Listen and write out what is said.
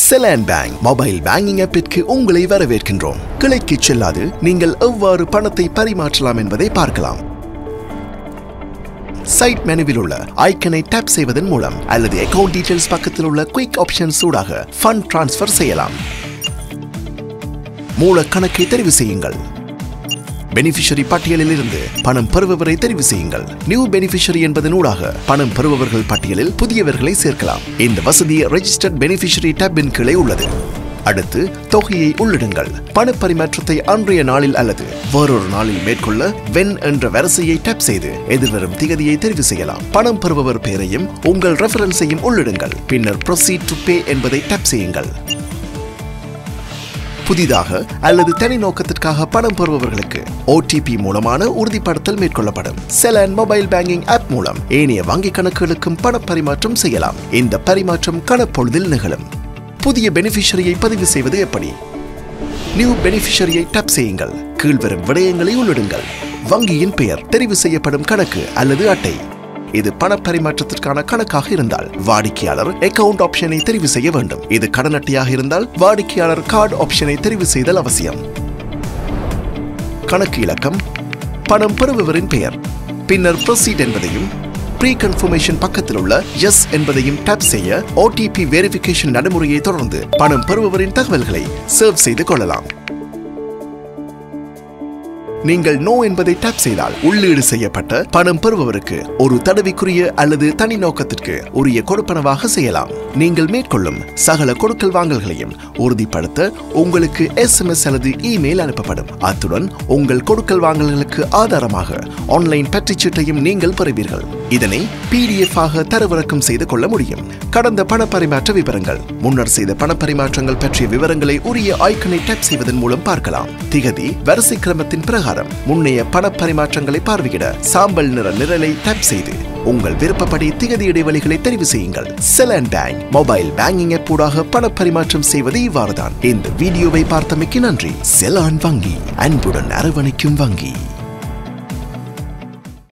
challan bank mobile banking ஆப்பிற்கு உங்களை வரவேற்கின்றோம் கிளைக்கு செல்லாது நீங்கள் எவ்வாறு பணத்தை பரிமாற்றலாம் என்பதை பார்க்கலாம் சைட் மெனுவில் உள்ள ஐக்கனை டேப் செய்வதன் மூலம் அல்லது அக்கவுண்ட் டீடைல்ஸ் பக்கத்தில் உள்ள குயிக் ஆப்ஷன்ஸ் ஊடாக ஃபண்ட் டிரான்ஸ்ஃபர் செய்யலாம் மூல கணக்கை தெரிவு செய்யுங்கள் பெனிஃபிஷரி பட்டியலில் இருந்து பணம் பெறுபவரை தெரிவு செய்யுங்கள் நியூ பெனிஃபிஷரி என்பதனூடாக பணம் பெறுபவர்கள் பட்டியலில் புதியவர்களை சேர்க்கலாம் இந்த வசதி ரெஜிஸ்டர்ட் பெனிஃபிஷரி டேப்பின் கீழே உள்ளது அடுத்து தொகையை உள்ளிடுங்கள் பண பரிமாற்றத்தை அன்றைய நாளில் அல்லது வேறொரு நாளில் மேற்கொள்ள வென் என்ற வரிசையை டேப் செய்து எதிர்வரும் திகதியை தெரிவு செய்யலாம் பணம் பெறுபவர் பெயரையும் உங்கள் ரெஃபரன்ஸையும் உள்ளிடுங்கள் பின்னர் ப்ரொசீட் டு பே என்பதை டேப் செய்யுங்கள் புதிதாக அல்லது தனி நோக்கத்திற்காக பணம் பெறுபவர்களுக்கு ஓடிபி மூலமான உறுதிப்படுத்தல் மேற்கொள்ளப்படும் செலன் மொபைல் பேங்கிங் ஆப் மூலம் ஏனைய வங்கி கணக்குகளுக்கும் பண பரிமாற்றம் செய்யலாம் இந்த பரிமாற்றம் கணப்பொழுதில் நிகழும் புதிய பெனிஃபிஷரியை பதிவு செய்வது எப்படி நியூ பெனிஃபிஷரியை டேப் செய்யுங்கள் கீழ்வரும் விடயங்களை உள்ளிடுங்கள் வங்கியின் பெயர் தெரிவு செய்யப்படும் கணக்கு அல்லது அட்டை இது பண பரிமாற்றத்திற்கான கணக்காக இருந்தால் வாடிக்கையாளர் அக்கவுண்ட் ஆப்ஷனை தெரிவு செய்ய வேண்டும் இது கடன் அட்டையாக இருந்தால் வாடிக்கையாளர் கார்டு ஆப்ஷனை தெரிவு செய்தல் அவசியம் கணக்கு இலக்கம் பணம் பெறுபவரின் பெயர் பின்னர் ப்ரொசீட் என்பதையும் ப்ரீ கன்ஃபர்மேஷன் பக்கத்தில் உள்ள எஸ் என்பதையும் டேப் செய்ய ஓடிபி வெரிஃபிகேஷன் நடைமுறையை தொடர்ந்து பணம் பெறுபவரின் தகவல்களை சர்வ் செய்து கொள்ளலாம் நீங்கள் நோ என்பதை டேப் செய்தால் உள்ளீடு செய்யப்பட்ட பணம் பெறுபவருக்கு ஒரு தடவைக்குரிய அல்லது தனி நோக்கத்திற்கு உரிய கொடுப்பனவாக செய்யலாம் நீங்கள் மேற்கொள்ளும் சகல கொடுக்கல் வாங்கல்களையும் உறுதிப்படுத்த உங்களுக்கு எஸ்எம்எஸ் அல்லது இமெயில் அனுப்பப்படும் அத்துடன் உங்கள் கொடுக்கல் வாங்கல்களுக்கு ஆதாரமாக ஆன்லைன் பற்றிச்சீட்டையும் நீங்கள் பெறுவீர்கள் இதனை பிடிஎஃப் ஆக தரவிறக்கம் செய்து கொள்ள முடியும் கடந்த பண பரிமாற்ற விவரங்கள் முன்னர் செய்த பண பரிமாற்றங்கள் பற்றிய விவரங்களை உரிய ஐக்கனை டேப் செய்வதன் மூலம் பார்க்கலாம் திகதி வரிசை கிரமத்தின் பிரகாரம் முன்னைய பண பரிமாற்றங்களை பார்வையிட சாம்பல் நிற நிரலை டேப் செய்து உங்கள் விருப்பப்படி திகதி இடைவெளிகளை தெரிவு செய்யுங்கள் Seylan bank mobile banking app ஊடாக பண பரிமாற்றம் செய்வது இவ்வாறுதான் இந்த வீடியோவை பார்த்தமைக்கு நன்றி செலான் வங்கி அன்புடன் அரவணைக்கும் வங்கி